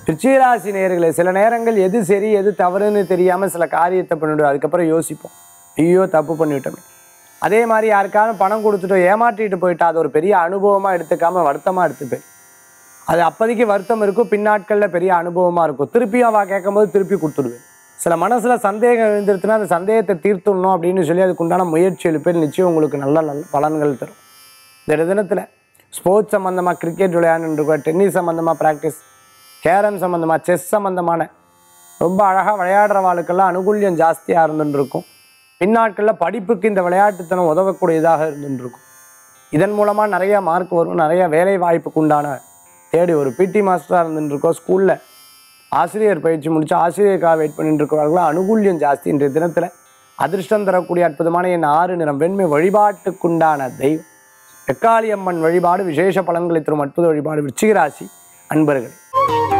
ரிச்சிகராசி நேயர்களே சில நேரங்கள் எது சரி எது தவறுன்னு தெரியாமல் சில காரியத்தை பண்ணிவிடுவோம் அதுக்கப்புறம் யோசிப்போம் ஐயோ தப்பு பண்ணிவிட்டோமே அதே மாதிரி யாருக்காவது பணம் கொடுத்துட்டோ ஏமாற்றிட்டு போயிட்டா அது ஒரு பெரிய அனுபவமாக எடுத்துக்காம வருத்தமாக எடுத்துப்பேன் அது அப்போதைக்கு வருத்தம் இருக்கும் பின்னாட்களில் பெரிய அனுபவமாக இருக்கும் திருப்பியும் அவள் கேட்கும்போது திருப்பி கொடுத்துடுவேன் சில மனசில் சந்தேகம் எழுந்திருச்சுன்னா அந்த சந்தேகத்தை தீர்த்துடணும் அப்படின்னு சொல்லி அதுக்குண்டான முயற்சி எழுப்பேன் நிச்சயம் உங்களுக்கு நல்ல நல்ல பலன்கள் தரும் இந்த தினத்தில் ஸ்போர்ட்ஸ் சம்மந்தமாக கிரிக்கெட் விளையாண்டுருக்கோம் டென்னிஸ் சம்மந்தமாக ப்ராக்டிஸ் கேரம் சம்மந்தமாக செஸ் சம்மந்தமான ரொம்ப அழகாக விளையாடுறவாளுக்கெல்லாம் அனுகூல்யம் ஜாஸ்தியாக இருந்துட்டு இருக்கும் பின்னாட்களில் படிப்புக்கு இந்த விளையாட்டுத்தனம் உதவக்கூடியதாக இருந்துட்டு இருக்கும் இதன் மூலமாக நிறைய மார்க் வரும் நிறைய வேலை வாய்ப்புக்கு உண்டான தேடி ஒரு பிடி மாஸ்டராக இருந்துட்டு இருக்கோம் ஸ்கூலில் ஆசிரியர் பயிற்சி முடிச்சு ஆசிரியருக்காக வெயிட் பண்ணிட்டு இருக்கிறவர்களும் அனுகூல்யம் ஜாஸ்தி இன்றைய தினத்தில் அதிர்ஷ்டம் தரக்கூடிய அற்புதமான என் ஆறு நிறம் வெண்மை வழிபாட்டுக்குண்டான தெய்வம் வெக்காளியம்மன் வழிபாடு விசேஷ பலன்களை தரும் அற்புத வழிபாடு விருச்சிகராசி அன்பர்களே